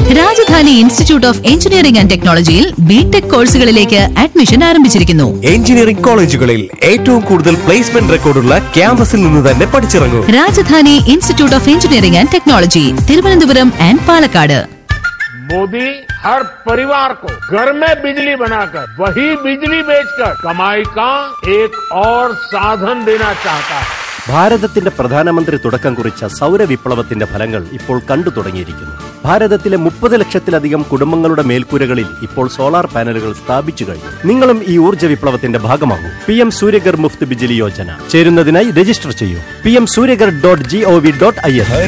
Rajdhani institute of engineering and ടെക്നോളജിയിൽ BTech കോഴ്സുകളിലേക്ക് admission ആരംഭിച്ചിരിക്കുന്നു എഞ്ചിനീയറിംഗ് കോളേജുകളിൽ ഏറ്റവും കൂടുതൽ പ്ലേസ്മെന്റ് റെക്കോർഡുള്ള ക്യാമ്പസിൽ നിന്ന് തന്നെ പഠിച്ചിറങ്ങൂ Rajadhani institute of engineering and technology Thiruvananthapuram and Palakkad Modi हर परिवार को घर में बिजली बनाकर वही बिजली बेचकर कमाई का एक और साधन देना चाहता है ഭാരതത്തിന്റെ പ്രധാനമന്ത്രി തുടക്കം കുറിച്ച സൗരവിപ്ലവത്തിന്റെ ഫലങ്ങൾ ഇപ്പോൾ കണ്ടു തുടങ്ങിയിരിക്കുന്നു ഭാരതത്തിലെ മുപ്പത് ലക്ഷത്തിലധികം കുടുംബങ്ങളുടെ മേൽക്കൂരകളിൽ ഇപ്പോൾ സോളാർ പാനലുകൾ സ്ഥാപിച്ചു കഴിഞ്ഞു നിങ്ങളും ഈ ഊർജ്ജ വിപ്ലവത്തിന്റെ ഭാഗമാകൂ പി എം സൂര്യഗർ മുഫ്ത് ബിജിലി യോജന ചേരുന്നതിനായി രജിസ്റ്റർ ചെയ്യൂ P M Suryaghar dot G O V dot I N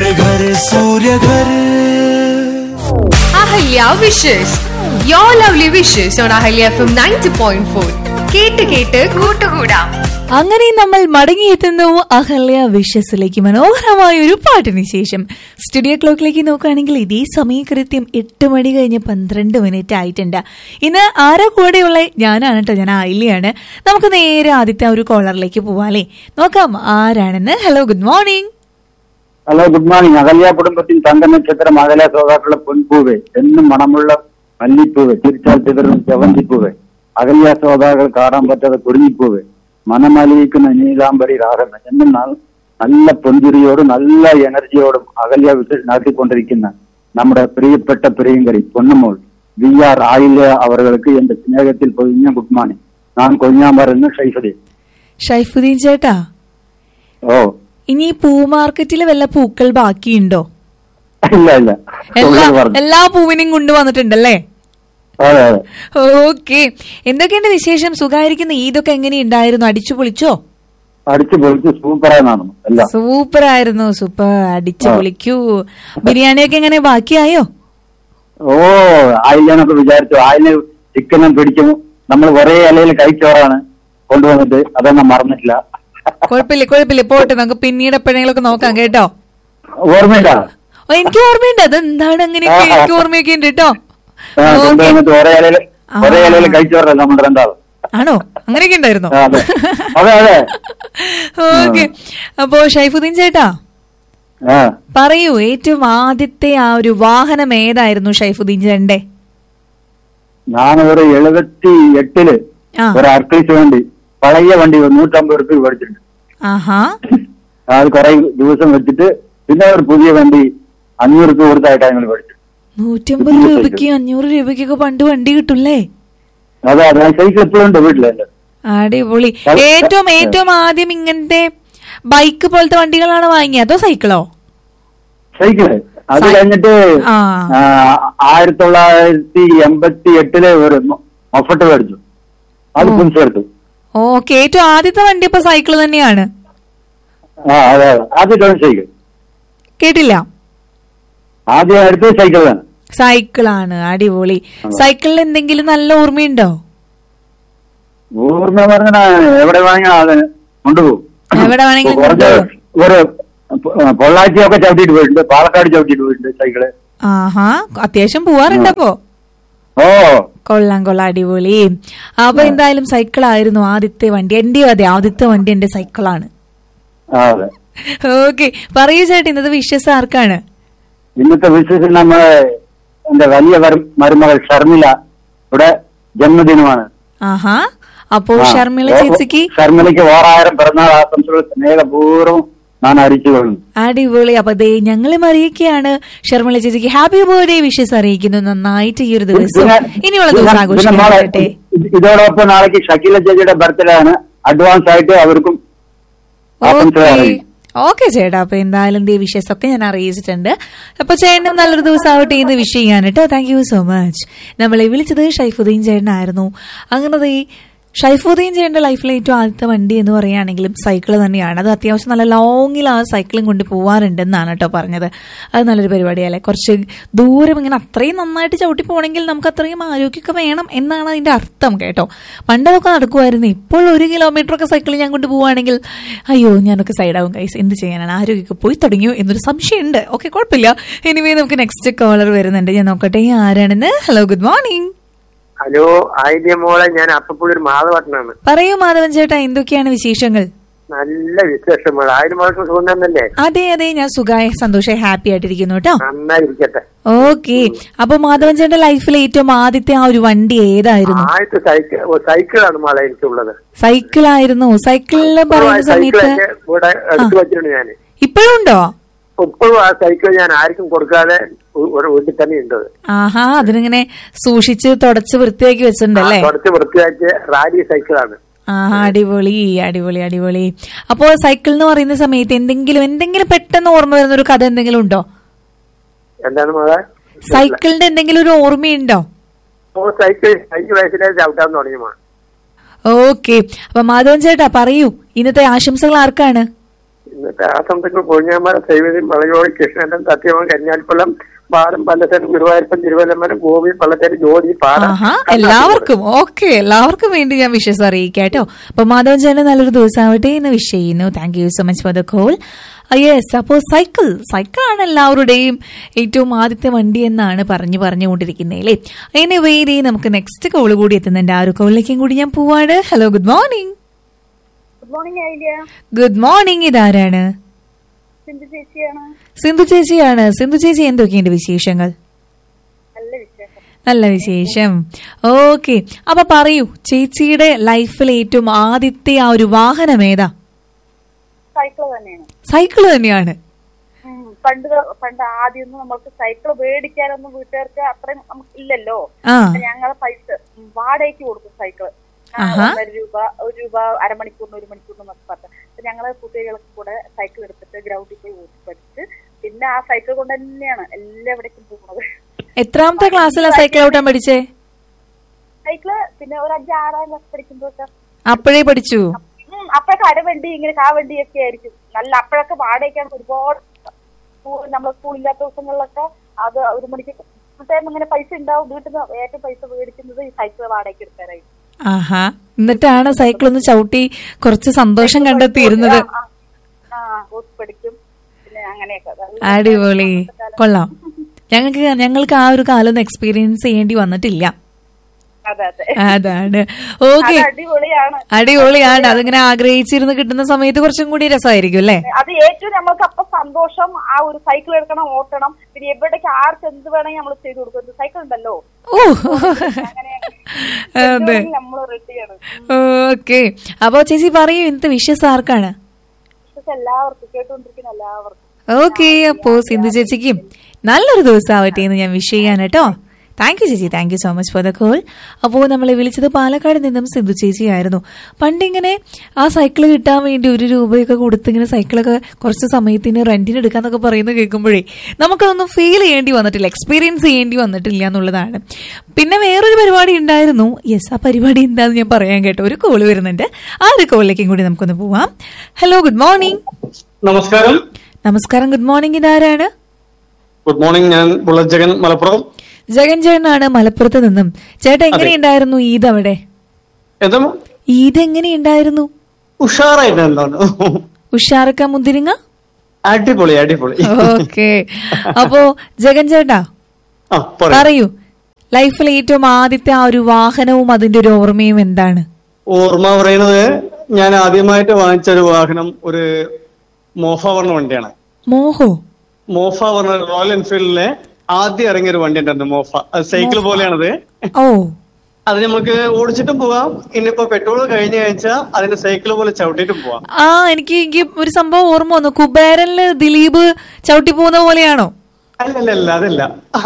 Ahalya wishes your lovely wishes on Ahalya F M ninety point four കേട്ട് കേട്ട് കൂട്ടുകൂടാം അങ്ങനെ നമ്മൾ മടങ്ങിയെത്തുന്നു അഹല്യ വിഷസിലേക്ക് മനോഹരമായ ഒരു പാട്ടിന് ശേഷം സ്റ്റുഡിയോ ക്ലോക്കിലേക്ക് നോക്കുകയാണെങ്കിൽ ഇതേ സമയം കൃത്യം എട്ട് മണി കഴിഞ്ഞ് പന്ത്രണ്ട് മിനിറ്റ് ആയിട്ടുണ്ട് ഇന്ന് ആരാ കൂടെയുള്ള ഞാനാണ് കേട്ടോ ഞാൻ ആയില്യാണ് നമുക്ക് നേരെ ആദ്യത്തെ ആ ഒരു കോളറിലേക്ക് പോവാല്ലേ നോക്കാം ആരാണെന്ന് hello good morning hello good morning Ahalya കുടുംബത്തിൽ തങ്ക നക്ഷത്രം അകല സോതാക്കളുടെ പൊൻപൂവ് എന്നും മണമുള്ള മല്ലിപ്പൂവ് തിരിച്ചാൽ ചിതറും ചെവന്തിപ്പൂവ് അകല്യ സോതാക്കൾ കാണാൻ പറ്റാത്ത കുറിഞ്ഞിപ്പൂവ് മനമലിയിക്കുന്ന നീലാംബരി രാഗം എന്നും ന- നല്ല പൊന്തിരിയോടും നല്ല എനർജിയോടും അകല്യ വിസിൽ നടത്തിക്കൊണ്ടിരിക്കുന്ന നമ്മുടെ പ്രിയപ്പെട്ട പ്രിയങ്കരി പൊന്നുമോൾ വി ആർ ആയില്യ അവർക്ക് എന്റെ സ്നേഹത്തിൽ പൊതിഞ്ഞ ഗുഡ് മോർണിംഗ് ഞാൻ കൊഞ്ഞാൻ പറയുന്ന ഷൈഫദി ഷൈഫുദ്ദീൻ ചേട്ടാ ഓ ഇനി ഈ പൂ മാർക്കറ്റിൽ വല്ല പൂക്കൾ ബാക്കിയുണ്ടോ ഇല്ല ഇല്ല എല്ലാ തൊഴിൽ പറഞ്ഞു എല്ലാ പൂവിനെയും കൊണ്ടുവന്നിട്ടുണ്ടല്ലേ അതെ അതെ ഓക്കെ എന്തൊക്കെയുണ്ട് വിശേഷം സുഖായിരിക്കുന്ന ഈദൊക്കെ എങ്ങനെയുണ്ടായിരുന്നു അടിച്ചു പൊളിച്ചോ അടിച്ചു പൊളിച്ച് സൂപ്പറായി നടന്നു എല്ലാം സൂപ്പർ ആയിരുന്നു സൂപ്പർ അടിച്ചു ആ. പൊളിക്കൂ ബിരിയാണിയൊക്കെ എങ്ങനെ ബാക്കിയായോ ഓ ആയില്ലെന്നൊക്കെ വിചാരിച്ചു ആയില് ചിക്കനും പിടിക്കും നമ്മൾ ഒരേ ഇലയിൽ കഴിച്ചോറാണ് കൊണ്ടുവന്നിട്ട് അതൊന്നും മറന്നിട്ടില്ല കുഴപ്പമില്ല കുഴപ്പമില്ല പോട്ടെ നമുക്ക് പിന്നീട് എപ്പോഴെങ്കിലും നോക്കാം കേട്ടോ ഓർമ്മയില്ല ഓ എനിക്ക് ഓർമ്മയുണ്ട് അത് എന്താണ് അങ്ങനെയൊക്കെ എനിക്ക് ഓർമ്മയൊക്കെ ഉണ്ട് കേട്ടോ ആ, ഓക്കെ കൊണ്ടുവന്നിട്ട് ഒരേ ഇലയിൽ ഒരേ ഇലയിൽ കഴിച്ചോറല്ല നമ്മൾ രണ്ടാളും ആണോ അങ്ങനെയൊക്കെ ഉണ്ടായിരുന്നോ ആ, അതെ അതെ അതെ ഓക്കെ അപ്പോ ഷൈഫുദ്ദീൻ ചേട്ടാ ആ പറയൂ ഏറ്റവും ആദ്യത്തെ ആ ഒരു വാഹനം ഏതായിരുന്നു ഷൈഫുദ്ദീൻ ചേട്ടന്റെ ഞാൻ ഒരു എഴുപത്തി എട്ടില് ആ. ഒരു അർക്കീസ് വണ്ടി പഴയ വണ്ടി നൂറ്റമ്പത് റുപ്യ മേടിച്ചിട്ടുണ്ട് ആഹാ അത് കുറെ ദിവസം വെച്ചിട്ട് പിന്നെ ഒരു പുതിയ വണ്ടി അഞ്ഞൂറ് റുപ്യ കൊടുത്തായിട്ടാണ് ഞങ്ങൾ മേടിച്ചത് നൂറ്റമ്പത് രൂപയ്ക്ക് അഞ്ഞൂറ് രൂപയ്ക്കൊക്കെ പണ്ട് വണ്ടി കിട്ടൂല്ലേ അതെ അതെ സൈക്കിൾ എപ്പോഴും ഉണ്ട് വീട്ടിലല്ലേ അടിപൊളി അത് ഏറ്റവും ആ. ഏറ്റവും ആദ്യം ഇങ്ങനത്തെ ബൈക്ക് പോലത്തെ വണ്ടികളാണ് വാങ്ങിയത് അതോ സൈക്കിളോ സൈക്കിള് അത് സൈ- കഴിഞ്ഞിട്ട് ആ. ആ, ആയിരത്തി തൊള്ളായിരത്തി എൺപത്തി എട്ടില് ഒരു മൊഫട്ട് മേടിച്ചു അത് ഓ. പുതുച്ചെടുത്തു ഓക്കെ ഏറ്റവും ആദ്യത്തെ വണ്ടി ഇപ്പൊ സൈക്കിൾ തന്നെയാണ് ആ അതെ അതെ ആദ്യത്തെ സൈക്കിൾ കേട്ടില്ല ആദ്യം എടുത്തത് സൈക്കിൾ തന്നെ സൈക്കിളാണ് അടിപൊളി സൈക്കിളിൽ എന്തെങ്കിലും നല്ല ഓർമ്മയുണ്ടോ ഓർമ്മ പറഞ്ഞ എവിടെ വേണമെങ്കിൽ അത് കൊണ്ടുപോകും എവിടെ വേണമെങ്കിലും കുറച്ച് കൊണ്ടുപോകും. ഒരു പൊ- പൊള്ളാച്ചിയൊക്കെ ചവിട്ടിയിട്ട് പോയിട്ടുണ്ട് പാലക്കാട് ചവിട്ടിയിട്ട് പോയിട്ടുണ്ട് സൈക്കിള് ആഹാ അത്യാവശ്യം പോവാറുണ്ട് അപ്പോ ഓ കൊള്ളാം കൊള്ളാം അടിപൊളി അപ്പൊ എന്തായാലും സൈക്കിളായിരുന്നു ആദ്യത്തെ വണ്ടി എന്റെയും അതെ ആദ്യത്തെ വണ്ടി എന്റെ സൈക്കിളാണ് ആ, അതെ ഓക്കെ പറയൂ ചേട്ടാ ഇന്നത്തെ വിശ്വസ് ആർക്കാണ് ഇന്നത്തെ വിശേഷം നമ്മളെ എന്റെ വലിയ വരും- മരുമകൾ ഷർമില ഇവിടെ ജന്മദിനമാണ് ആഹാ അപ്പോ ആ. ഷർമിള ഓ- ചേച്ചിക്ക് ഷർമിളയ്ക്ക് ഓറായിരം പിറന്നാൾ ആശംസകൾ സ്നേഹപൂർവ്വം ഞാൻ അറിയിച്ചു കൊള്ളുന്നു അടിപൊളി അപ്പൊ ദേ ഞങ്ങളും അറിയിക്കുകയാണ് ഷർമിള ചേച്ചിക്ക് ഹാപ്പി ബർത്ത്ഡേ വിഷസ് അറിയിക്കുന്നു നന്നായിട്ട് ഈ ഒരു ദിവസം പിന്നെ- ഇനിയുള്ള പിന്നെ- ദിവസം പിന്നെ മോളെ, ആഘോഷിക്കട്ടെ ഇത് ഇതോടൊപ്പം നാളേക്ക് ഷക്കീല ചേച്ചിയുടെ ബർത്ത്ഡേ ആണ് അഡ്വാൻസ് ആയിട്ട് അവർക്കും ആശംസകൾ അറിയിക്കും ഓക്കെ ചേട്ടാ അപ്പൊ എന്തായാലും ദേ വിഷസ് ഒക്കെ ഞാൻ അറിയിച്ചിട്ടുണ്ട് അപ്പൊ ചേട്ടനും നല്ലൊരു ദിവസം ആവട്ടെ എന്ന് വിഷ് ചെയ്യാൻ കേട്ടോ താങ്ക് യു സോ മച്ച് നമ്മളെ വിളിച്ചത് ഷൈഫുദ്ദീൻ ചേട്ടനായിരുന്നു അങ്ങനെ ദേ ഷൈഫുദ്ദീൻ ചേട്ടന്റെ ലൈഫിലെ ഏറ്റവും ആദ്യത്തെ വണ്ടി എന്ന് പറയുകയാണെങ്കിലും സൈക്കിൾ തന്നെയാണ് അത് അത്യാവശ്യം നല്ല ലോങ്ങിൽ ആ സൈക്കിളും കൊണ്ട് പോവാറുണ്ടെന്നാണ് കേട്ടോ പറഞ്ഞത് അത് നല്ലൊരു പരിപാടിയല്ലേ കുറച്ച് ദൂരം ഇങ്ങനെ അത്രയും നന്നായിട്ട് ചവിട്ടി പോകണമെങ്കിൽ നമുക്ക് അത്രയും ആരോഗ്യമൊക്കെ വേണം എന്നാണ് അതിന്റെ അർത്ഥം കേട്ടോ പണ്ടതൊക്കെ നടക്കുമായിരുന്നു ഇപ്പോൾ ഒരു കിലോമീറ്റർ ഒക്കെ സൈക്കിൾ ഞാൻ കൊണ്ട് പോവുകയാണെങ്കിൽ അയ്യോ ഞാനൊക്കെ സൈഡാവും കൈസ് എന്ത് ചെയ്യാനാണ് ആരോഗ്യമൊക്കെ പോയി തുടങ്ങിയോ എന്നൊരു സംശയമുണ്ട് ഓക്കെ കുഴപ്പമില്ല എനിവേ നമുക്ക് നെക്സ്റ്റ് കോളർ വരുന്നുണ്ട് ഞാൻ നോക്കട്ടെ ആരാണെന്ന് hello good morning hello Ayilya മോളെ ഞാൻ അപ്പപ്പുഴ ഒരു മാധവട്ടനാണ് പറയൂ മാധവൻ ചേട്ടാ എന്തൊക്കെയാണ് വിശേഷങ്ങൾ നല്ല വിശേഷമാണ് ആയിരം മാസം സുഖം തന്നല്ലേ അതെ അതെ ഞാൻ സുഖമായ സന്തോഷമായി ഹാപ്പി ആയിട്ടിരിക്കുന്നു കേട്ടോ നന്നായിരിക്കട്ടെ ഓക്കെ അപ്പൊ മാധവൻ ചേട്ടന്റെ ലൈഫിൽ ഏറ്റവും ആദ്യത്തെ ആ ഒരു വണ്ടി ഏതായിരുന്നു ആദ്യത്തെ സൈക്കിൾ ഓ, സൈക്കിളാണ് മോളെ എനിക്കുള്ളത് സൈക്കിൾ ആയിരുന്നു സൈക്കിളിൽ പറയുന്ന സമയത്ത് സൈക്കിളൊക്കെ ഇവിടെ എടുത്തു വെച്ചിട്ടുണ്ട് ഞാൻ ഇപ്പോഴും ഉണ്ടോ ഇപ്പോഴും ആ സൈക്കിൾ ഞാൻ ആർക്കും കൊടുക്കാതെ ഉ- ഒരു വീട്ടിൽ തന്നെ ഉണ്ട് ആഹാ അതിനിങ്ങനെ സൂക്ഷിച്ച് തുടച്ച് വൃത്തിയാക്കി വെച്ചിട്ടുണ്ടല്ലേ കുറച്ച് വൃത്തിയാക്കിയ റാലി സൈക്കിളാണ് ആഹാ അടിപൊളി അടിപൊളി അടിപൊളി അപ്പോ സൈക്കിൾ എന്ന് പറയുന്ന സമയത്ത് എന്തെങ്കിലും എന്തെങ്കിലും പെട്ടെന്ന് ഓർമ്മ വരുന്ന ഒരു കഥ എന്തെങ്കിലും ഉണ്ടോ എന്താണ് മോളെ സൈക്കിളിന്റെ എന്തെങ്കിലും ഒരു ഓർമ്മയുണ്ടോ ഓ സൈക്കിൾ അഞ്ചു വയസ്സിലെ ചവിട്ടാൻ തുടങ്ങി മോളെ ഓക്കെ അപ്പൊ മാധവൻ ചേട്ടാ പറയൂ ഇന്നത്തെ ആശംസകൾ ആർക്കാണ് ഇന്നത്തെ ആസംസങ്ങൾ പൊഴിഞ്ഞാമര സൈവര്യം വളയോടി കൃഷ്ണൻ സത്യവൻ കന്യാൽപ്പള്ളം പാലം പല്ലശ്ശേരി ഗുരുവായൂരപ്പൻ തിരുവല്ലമരം ഗോപി പള്ളശ്ശേരി ജോലി പാറ ആഹാ എല്ലാവർക്കും ഓക്കെ എല്ലാവർക്കും വേണ്ടി ഞാൻ വിശ്വസം അറിയിക്കാം കേട്ടോ അപ്പൊ മാധവൻ ചേട്ടൻ നല്ലൊരു ദിവസമാവട്ടെ എന്ന് വിഷ് ചെയ്യുന്നു thank you so much for the call yes അപ്പോൾ സൈക്കിൾ സൈക്കിളാണ് എല്ലാവരുടെയും ഏറ്റവും ആദ്യത്തെ വണ്ടി എന്നാണ് പറഞ്ഞു പറഞ്ഞുകൊണ്ടിരിക്കുന്നത് അല്ലേ അതിന് വേദി നമുക്ക് നെക്സ്റ്റ് കോൾ കൂടി എത്തുന്നുണ്ട് ആ ഒരു കോളിലേക്കും കൂടി ഞാൻ പോവാണ് hello good morning good morning Ailiya good morning ഇതാരാണ് സിന്ധു ചേച്ചിയാണ് സിന്ധു ചേച്ചിയാണ് സിന്ധു ചേച്ചി എന്തൊക്കെയുണ്ട് വിശേഷങ്ങൾ നല്ല വിശേഷം നല്ല വിശേഷം ഓക്കെ അപ്പൊ പറയൂ ചേച്ചിയുടെ ലൈഫിൽ ഏറ്റവും ആദ്യത്തെ ആ ഒരു വാഹനം ഏതാ സൈക്കിൾ തന്നെയാണ് സൈക്കിള് തന്നെയാണ് ഉം. പണ്ട് ക- പണ്ട് ആദ്യമൊന്നും നമ്മൾക്ക് സൈക്കിൾ മേടിക്കാനൊന്നും വീട്ടുകാർക്ക് അത്രയും നമുക്ക് ഇല്ലല്ലോ ആ. ഞങ്ങൾ പൈസ ഉം, വാടകയ്ക്ക് കൊടുക്കും സൈക്കിൾ ആഹാ. ഒന്നര രൂപ ഒരു രൂപ അരമണിക്കൂറിന് ഒരു മണിക്കൂറിന് എന്നൊക്കെ പറഞ്ഞു അപ്പൊ ഞങ്ങള് കുട്ടികൾക്ക് കൂടെ സൈക്കിൾ എടുത്തിട്ട് ഗ്രൗണ്ടിൽ പോയി ഓടി പഠിച്ച് പിന്നെ ആ സൈക്കിൾ കൊണ്ട് തന്നെയാണ് എല്ലാവിടേക്കും പോകുന്നത് എത്രാമത്തെ ക്ലാസ്സിലാ സൈക്കിൾ ഓട്ടാൻ പഠിച്ചേ സൈക്കിള് പിന്നെ ഒരു അഞ്ചാറാം ക്ലാസ് പഠിക്കുമ്പോഴൊക്കെ അപ്പോഴേ പഠിച്ചു ഉം, അപ്പോഴൊക്കെ അരവണ്ടി ഇങ്ങനെ കാവണ്ടിയൊക്കെ ആയിരിക്കും നല്ല അപ്പോഴൊക്കെ വാടകയ്ക്കാണ് ഒരുപാട് സ്കൂൾ- നമ്മളെ സ്കൂളില്ലാത്ത ദിവസങ്ങളിലൊക്കെ അത് ഒരു മണിക്ക് ടൈം ഇങ്ങനെ പൈസ ഉണ്ടാവും വീട്ടിൽ നിന്ന് ഏറ്റവും പൈസ മേടിക്കുന്നത് ഈ സൈക്കിൾ വാടകയ്ക്ക് എടുക്കാനായി ആഹാ എന്നിട്ടാണ് സൈക്കിൾ ഒന്ന് ചവിട്ടി കുറച്ച് സന്തോഷം കണ്ടെത്തിയിരുന്നത് ആ, ആ ഓസ് പഠിക്കും പിന്നെ അങ്ങനെയൊക്കെ നല്ല അടിപൊളി കൊള്ളാം ഞങ്ങൾക്ക് ഞങ്ങൾക്ക് ആ ഒരു കാലം ഒന്നും എക്സ്പീരിയൻസ് ചെയ്യേണ്ടി വന്നിട്ടില്ല അതെ അതെ അതാണ് ഓക്കെ അത് അടിപൊളിയാണ് അടിപൊളിയാണ് അതിങ്ങനെ ആഗ്രഹിച്ചിരുന്ന് കിട്ടുന്ന സമയത്ത് കുറച്ചും കൂടി രസമായിരിക്കും അല്ലേ അത് ഏറ്റവും നമ്മൾക്ക് അപ്പൊ സന്തോഷം ആ ഒരു സൈക്കിൾ എടുക്കണം ഓട്ടണം പിന്നെ എവിടേക്ക് ആർക്ക് എന്ത് വേണമെങ്കിൽ നമ്മൾ ചെയ്തു കൊടുക്കും സൈക്കിൾ ഉണ്ടല്ലോ ഓ അങ്ങനെ അതെ നമ്മൾ റെഡിയാണ് ഓക്കെ അപ്പൊ ചേച്ചി പറയൂ ഇന്നത്തെ വിശ്വസ് ആർക്കാണ് പക്ഷെ എല്ലാവർക്കും കേട്ടുകൊണ്ടിരിക്കുന്ന എല്ലാവർക്കും ഓക്കെ അപ്പോ സിന്ധു ചേച്ചിക്കും നല്ലൊരു ദിവസം ആവട്ടെ എന്ന് ഞാൻ വിഷ് ചെയ്യാൻ കേട്ടോ താങ്ക് യു ചേച്ചി thank you so much for the call അപ്പോൾ നമ്മളെ വിളിച്ചത് പാലക്കാട് നിന്നും സിന്ധു ചേച്ചിയായിരുന്നു പണ്ടിങ്ങനെ ആ സൈക്കിൾ കിട്ടാൻ വേണ്ടി ഒരു രൂപയൊക്കെ കൊടുത്ത് ഇങ്ങനെ സൈക്കിളൊക്കെ കുറച്ച് സമയത്തിന് റെന്റിന് എടുക്കാന്നൊക്കെ പറയുന്നത് കേൾക്കുമ്പോഴേ നമുക്കതൊന്നും ഫീൽ ചെയ്യേണ്ടി വന്നിട്ടില്ല എക്സ്പീരിയൻസ് ചെയ്യേണ്ടി വന്നിട്ടില്ല എന്നുള്ളതാണ് പിന്നെ വേറൊരു പരിപാടി ഉണ്ടായിരുന്നു യെസ് ആ പരിപാടി എന്താന്ന് ഞാൻ പറയാൻ കേട്ടോ ഒരു കോൾ വരുന്നുണ്ട് ആ ഒരു കോളിലേക്കും കൂടി നമുക്കൊന്ന് പോവാം ഹലോ ഗുഡ് മോർണിംഗ് നമസ്കാരം നമസ്കാരം ഗുഡ് മോർണിംഗ് ഇതാരാണ് ഗുഡ് മോർണിംഗ് ഞാൻ ബുള്ളറ്റ് ജഗൻ മലപ്പുറം ജഗൻ ചേട്ടനാണ് മലപ്പുറത്ത് നിന്നും ചേട്ടാ എങ്ങനെയുണ്ടായിരുന്നു ഈദ് അവിടെ എന്താ ഈദ് എങ്ങനെയുണ്ടായിരുന്നു ഉഷാറായിട്ടുണ്ടാണ് ഉഷാറക്ക മുന്തിരിങ്ങ അടിപൊളി അടിപൊളി ഓക്കെ അപ്പോ ജഗൻ ചേട്ടാ ആ പറയൂ പറയൂ ലൈഫിൽ ഏറ്റവും ആദ്യത്തെ ആ ഒരു വാഹനവും അതിന്റെ ഒരു ഓർമ്മയും എന്താണ് ഓർമ്മ പറയുന്നത് ഞാൻ ആദ്യമായിട്ട് വാങ്ങിച്ച ഒരു വാഹനം ഒരു മോഫ പറഞ്ഞ വണ്ടിയാണ് മോഹോ മോഫ പറഞ്ഞ റോയൽ എൻഫീൽഡിലെ ആദ്യം ഇറങ്ങിയ ഒരു വണ്ടി ഉണ്ടായിരുന്നു മോഫ അത് സൈക്കിൾ പോലെയാണത് ഓ അത് നമുക്ക് ഓടിച്ചിട്ടും പോവാം ഇനിയിപ്പോ പെട്രോൾ കഴിഞ്ഞ ആഴ്ച അതിന്റെ സൈക്കിൾ പോലെ ചവിട്ടിയിട്ടും പോവാം ആ എനിക്ക് എനിക്ക് ഒരു സംഭവം ഓർമ്മ വന്നു കുബേരനില് ദിലീപ് ചവിട്ടി പോകുന്ന പോലെയാണോ അല്ലല്ല അതല്ല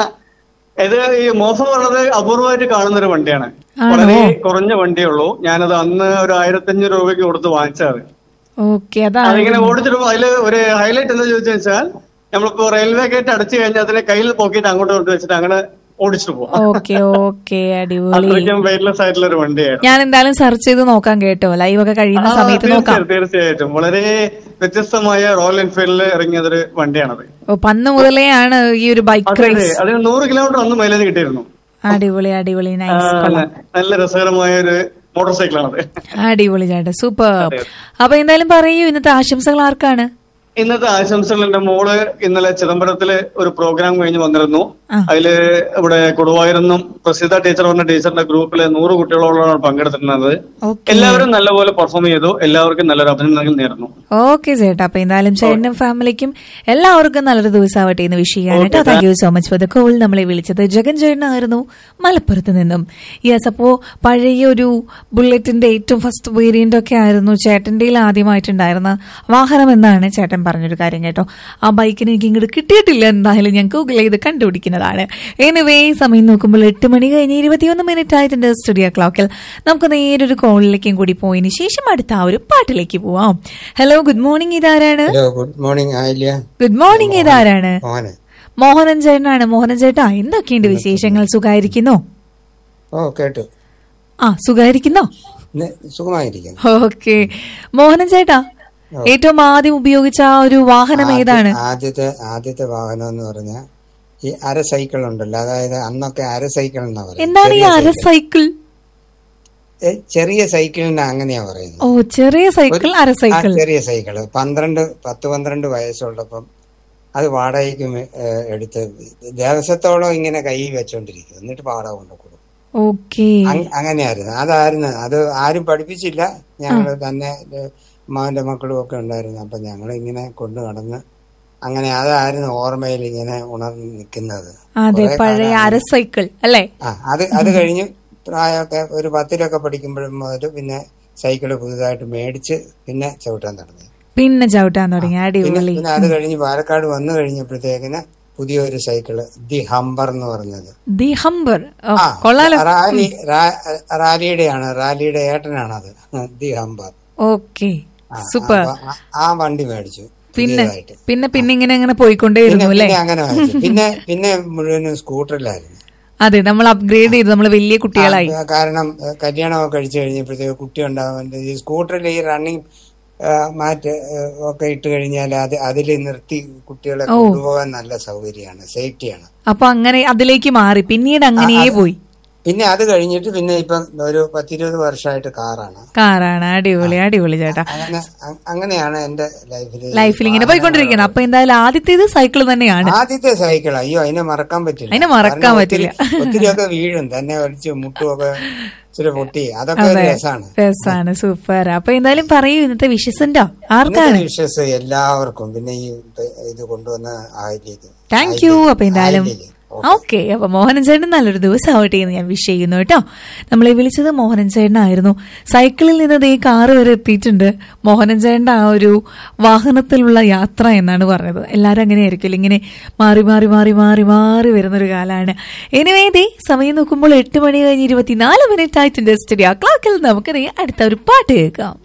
ഇത് ഈ മോഫ പറഞ്ഞത് അപൂർവമായിട്ട് കാണുന്ന ഒരു വണ്ടിയാണ് ആണോ? വളരെ കുറഞ്ഞ വണ്ടിയേ ഉള്ളൂ ഞാനത് അന്ന് ഒരു ആയിരത്തി അഞ്ഞൂറ് രൂപയ്ക്ക് കൊടുത്ത് വാങ്ങിച്ചത് ഓക്കെ അതാണ് അതിങ്ങനെ ഓടിച്ചിട്ട് അതില് ഒരു ഹൈലൈറ്റ് എന്താ ചോദിച്ചു വെച്ചാൽ നമ്മളിപ്പോ റെയിൽവേ ഗേറ്റ് അടച്ചു കഴിഞ്ഞാൽ അതിനെ കയ്യിൽ പോക്കിയിട്ട് അങ്ങോട്ട് കൊണ്ട് വെച്ചിട്ട് അങ്ങനെ ഓടിച്ചിട്ട് പോവാം ഓക്കെ ഓക്കെ അടിപൊളി അത്രയ്ക്കും വെയിറ്റ്ലെസ് ആയിട്ടുള്ള ഒരു വണ്ടിയായിരുന്നു ഞാൻ എന്തായാലും സെർച്ച് ചെയ്ത് നോക്കാം കേട്ടോ ലൈവ് ഒക്കെ കഴിയുന്ന ആ, സമയത്ത് നോക്കാം തീർച്ചയായും തീർച്ചയായിട്ടും വളരെ വ്യത്യസ്തമായ റോയൽ എൻഫീൽഡിൽ ഇറങ്ങിയതൊരു വണ്ടിയാണത് ഓ പന്ന് മുതലേ ആണ് ഈ ഒരു ബൈക്ക് അതെ അതെ റേസ് അതിന് നൂറ് കിലോമീറ്റർ അന്ന് മൈലേജ് കിട്ടിയിരുന്നു അടിപൊളി അടിപൊളി ആ, നൈസ് നല്ല രസകരമായ ഒരു മോട്ടോർ സൈക്കിളാണത് അടിപൊളി ചേട്ടാ സൂപ്പർ അപ്പൊ എന്തായാലും പറയൂ ഇന്നത്തെ ആശംസകൾ ആർക്കാണ് ഇന്നത്തെ ആശംസകൾ എന്റെ മോള് ഇന്നലെ ചിദംബരത്തില് ഒരു പ്രോഗ്രാം കഴിഞ്ഞ് വന്നിരുന്നു അതില് ഇവിടെ കൊടുവായൂരെന്നും പ്രസിദ്ധ ടീച്ചർ പറഞ്ഞ ടീച്ചറിന്റെ ഗ്രൂപ്പില് നൂറ് കുട്ടികളോടാണ് പങ്കെടുത്തിരുന്നത് എല്ലാവരും നല്ലപോലെ പെർഫോം ചെയ്തു എല്ലാവർക്കും നല്ലൊരു അഭിനന്ദനങ്ങൾ നേർന്നു ഓക്കെ ചേട്ടാ അപ്പൊ എന്തായാലും ചേട്ടനും ഫാമിലിക്കും എല്ലാവർക്കും നല്ലൊരു ദിവസമാവട്ടെ എന്ന് വിഷ് ചെയ്യാൻ കേട്ടോ thank you so much for the call നമ്മളെ വിളിച്ചത് ജഗൻ ചേട്ടനായിരുന്നു മലപ്പുറത്ത് നിന്നും യെസ് അപ്പോ പഴയ ഒരു ബുള്ളറ്റിന്റെ ഏറ്റവും ഫസ്റ്റ് വേരിയന്റ് ഒക്കെ ആയിരുന്നു ചേട്ടന്റെ ആദ്യമായിട്ടുണ്ടായിരുന്ന വാഹനം എന്നാണ് ചേട്ടൻ പറഞ്ഞൊരു കാര്യം കേട്ടോ ആ ബൈക്കിന് എനിക്ക് ഇങ്ങോട്ട് കിട്ടിയിട്ടില്ല എന്തായാലും ഞാൻ ഗൂഗിൾ ചെയ്ത് കണ്ടുപിടിക്കുന്നതാണ് എനിവേ സമയം നോക്കുമ്പോൾ എട്ട് മണി കഴിഞ്ഞ് ഇരുപത്തിയൊന്ന് മിനിറ്റ് ആയിട്ടുണ്ട് സ്റ്റുഡിയോ ക്ലോക്കിൽ നമുക്ക് നേരൊരു കോളിലേക്കും കൂടി പോയതിന് ശേഷം അടുത്ത ആ ഒരു പാട്ടിലേക്ക് പോവാം ഹലോ ഗുഡ് മോർണിംഗ് ഇതാരാണ് ഹലോ ഗുഡ് മോർണിംഗ് ആയില്ല ഗുഡ് മോർണിംഗ് ഇതാരാണ് മോഹന് മോഹനൻ ചേട്ടനാണ് മോഹനൻ ചേട്ടാ എന്തൊക്കെയുണ്ട് വിശേഷങ്ങൾ സുഖായിരിക്കുന്നോ ഓ കേട്ടു ആ സുഖായിരിക്കുന്നോ ഇന്ന് സുഖമായിരിക്കുന്നു ഓക്കെ മോഹനൻ ചേട്ടാ ഏറ്റവും ആദ്യം ഉപയോഗിച്ച ആ ഒരു വാഹനം ആദ്യ- ഏതാണ് ആദ്യത്തെ ആദ്യത്തെ വാഹനം എന്ന് പറഞ്ഞാൽ ഈ അര സൈക്കിൾ ഉണ്ടല്ലോ അതായത് അന്നൊക്കെ അര സൈക്കിൾ എന്നാ പറയുന്നത് എന്താണ് ഈ ചെറിയ അര സൈക്കിൾ ഏ, ചെറിയ സൈക്കിളിന് അങ്ങനെയാ പറയുന്നത് ഓ ചെറിയ സൈക്കിൾ ഒരു- അര ആ, സൈക്കിൾ ചെറിയ സൈക്കിള് പന്ത്രണ്ട് പത്ത് പന്ത്രണ്ട് വയസ്സുള്ളപ്പം അത് വാടകയ്ക്ക് മെ- ഏ, എടുത്ത് ദിവസത്തോളം ഇങ്ങനെ കൈ വെച്ചോണ്ടിരിക്കും എന്നിട്ട് വാടക കൊണ്ട് കൊടുക്കും ഓക്കെ അങ്- അങ്ങനെയായിരുന്നു അതായിരുന്നു അത് ആരും പഠിപ്പിച്ചില്ല ഞങ്ങൾ തന്നെ ഏ, മാവന്റെ മക്കളും ഒക്കെ ഉണ്ടായിരുന്നു അപ്പൊ ഞങ്ങൾ ഇങ്ങനെ കൊണ്ടു നടന്ന് അങ്ങനെ അതായിരുന്നു ഓർമ്മയിൽ ഇങ്ങനെ ഉണർന്ന് നിൽക്കുന്നത് അതെ കുറേ പഴയ കാലം അര സൈക്കിൾ അല്ലേ ആ അത് അത് കഴിഞ്ഞ് പ്രായമൊക്കെ ഒരു പത്തിലൊക്കെ പഠിക്കുമ്പോഴും മുതൽ പിന്നെ സൈക്കിള് പുതുതായിട്ട് മേടിച്ച് പിന്നെ ചവിട്ടാൻ തുടങ്ങി പിന്നെ ചവിട്ടാൻ തുടങ്ങി പിന്നെ അടിപൊളി പിന്നെ അത് കഴിഞ്ഞ് പാലക്കാട് വന്നു കഴിഞ്ഞപ്പോഴത്തേക്കിന് പുതിയൊരു സൈക്കിള് ദി ഹംബർ എന്ന് പറഞ്ഞത് ദി ഹംബർ ഓ, ആ, കൊള്ളാലോ റാലി റാ- റാലിയുടെയാണ് റാലിയുടെ ഏട്ടനാണത് ദി ഹംബർ ഓക്കെ ആ, സൂപ്പർ അപ്പൊ ആ- ആ വണ്ടി മേടിച്ചു പിന്നെ പുതിയതായിട്ട്. പിന്നെ പിന്നെ ഇങ്ങനെ അങ്ങനെ പോയിക്കൊണ്ടേയിരുന്നു പിന്നെ അല്ലേ പിന്നെ അങ്ങനെ മേടിച്ചു പിന്നെ പിന്നെ മുഴുവനും സ്കൂട്ടറിലായിരുന്നു അതെ നമ്മൾ അപ്ഗ്രേഡ് ചെയ്തു നമ്മൾ വലിയ കുട്ടികളായി ആ, കാരണം ഏ, കല്യാണമൊക്കെ കഴിച്ചു കഴിഞ്ഞപ്പോഴത്തേക്ക് കുട്ടി ഉണ്ടാകുമ്പോൾ ഈ സ്കൂട്ടറിൽ ഈ റണ്ണിങ് മാറ്റ് ഏ, ഒക്കെ ഇട്ട് കഴിഞ്ഞാൽ അത് അതിൽ നിർത്തി കുട്ടികളെ ഓ. കൊണ്ടുപോകാൻ നല്ല സൗകര്യമാണ് സേഫ്റ്റിയാണ് അപ്പൊ അങ്ങനെ അതിലേക്ക് മാറി പിന്നീട് അങ്ങനെ അത് പോയി പിന്നെ അത് കഴിഞ്ഞിട്ട് പിന്നെ ഇപ്പം ഒരു പത്തിരുപത് വർഷമായിട്ട് കാറാണ് കാറാണ് അടിപൊളി അടിപൊളി ചേട്ടാ അങ്ങനെ അ- അങ്ങനെയാണ് എന്റെ ലൈഫിൽ ലൈഫിൽ ഇങ്ങനെ പോയിക്കൊണ്ടിരിക്കണം അപ്പൊ എന്തായാലും ആദ്യത്തേത് സൈക്കിൾ തന്നെയാണ് ആദ്യത്തെ സൈക്കിൾ അയ്യോ അതിനെ മറക്കാൻ പറ്റില്ല അതിനെ മറക്കാൻ കാരണം പറ്റില്ല. ഒത്തിരി- ഒത്തിരിയൊക്കെ വീഴും തന്നെ വലിച്ച് മുട്ടുമൊക്കെ ഇച്ചിരി പൊട്ടി അതൊക്കെ ഒരു അതെ രസമാണ് രസാണ് സൂപ്പർ അപ്പൊ എന്തായാലും പറയൂ ഇന്നത്തെ വിഷസുണ്ടോ ആർക്കാണ് വിശ്വസ് എല്ലാവർക്കും പിന്നെ ഈ പ- ഇത് കൊണ്ടുവന്ന ആയില്ലേക്ക് താങ്ക് യു അപ്പൊ എന്തായാലും ഓക്കെ അപ്പൊ മോഹനൻ ചേട്ടൻ നല്ലൊരു ദിവസം ആവട്ടെ എന്ന് ഞാൻ വിഷ് ചെയ്യുന്നു കേട്ടോ നമ്മളെ വിളിച്ചത് മോഹനൻ ചേട്ടനായിരുന്നു സൈക്കിളിൽ നിന്ന് ദേ കാറ് വരെ എത്തിയിട്ടുണ്ട് മോഹനൻ ചേട്ടന്റെ ആ ഒരു വാഹനത്തിലുള്ള യാത്ര എന്നാണ് പറഞ്ഞത് എല്ലാരും അങ്ങനെ ആയിരിക്കും ഇങ്ങനെ മാറി മാറി മാറി മാറി മാറി വരുന്നൊരു കാലാണ് എനിവേ ദേ സമയം നോക്കുമ്പോൾ എട്ട് മണി കഴിഞ്ഞ് ഇരുപത്തിനാല് മിനിറ്റ് ആയിട്ടുണ്ട് സ്റ്റുഡിയോ ക്ലോക്കിൽ നമുക്ക് ദേ അടുത്ത ഒരു പാട്ട് കേൾക്കാം